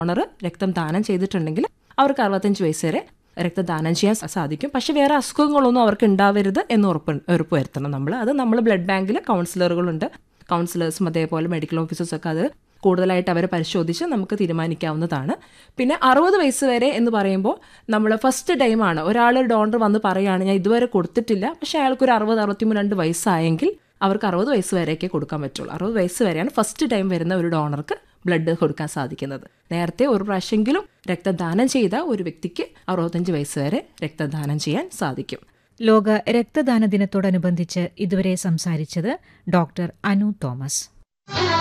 donor രക്തം ദാനം ചെയ്തിട്ടുണ്ടെങ്കിൽ അവർക്ക് അറുപത്തഞ്ച് വയസ്സ് വരെ രക്തദാനം ചെയ്യാൻ സ- സാധിക്കും പക്ഷെ വേറെ അസുഖങ്ങളൊന്നും അവർക്ക് ഉണ്ടാവരുത് എന്ന് ഉറപ്പ് ഉറപ്പ് വരുത്തണം നമ്മൾ അത് നമ്മൾ ബ്ലഡ് ബാങ്കിൽ കൗൺസിലറുകളുണ്ട് കൗൺസിലേഴ്സും അതേപോലെ മെഡിക്കൽ ഓഫീസേഴ്സും ഒക്കെ അത് കൂടുതലായിട്ട് അവരെ പരിശോധിച്ച് നമുക്ക് തീരുമാനിക്കാവുന്നതാണ് പിന്നെ അറുപത് വയസ്സ് വരെ എന്ന് പറയുമ്പോൾ നമ്മൾ ഫസ്റ്റ് ടൈമാണ് ഒരാൾ ഡോണർ വന്ന് പറയുകയാണ് ഞാൻ ഇതുവരെ കൊടുത്തിട്ടില്ല പക്ഷെ അയാൾക്ക് ഒരു അറുപത് അറുപത്തിമൂന്ന് രണ്ട് വയസ്സായെങ്കിൽ അവർക്ക് അറുപത് വയസ്സ് വരെയൊക്കെ കൊടുക്കാൻ പറ്റുള്ളൂ അറുപത് വയസ്സ് വരെയാണ് ഫസ്റ്റ് ടൈം വരുന്ന ഒരു ഡോണർക്ക് ബ്ലഡ് കൊടുക്കാൻ സാധിക്കുന്നത് നേരത്തെ ഒരു പ്രാവശ്യമെങ്കിലും രക്തദാനം ചെയ്ത ഒരു വ്യക്തിക്ക് അറുപത്തഞ്ച് വയസ്സ് വരെ രക്തദാനം ചെയ്യാൻ സാധിക്കും ലോക രക്തദാന ദിനത്തോടനുബന്ധിച്ച് ഇതുവരെ സംസാരിച്ചത് ഡോക്ടർ അനു തോമസ്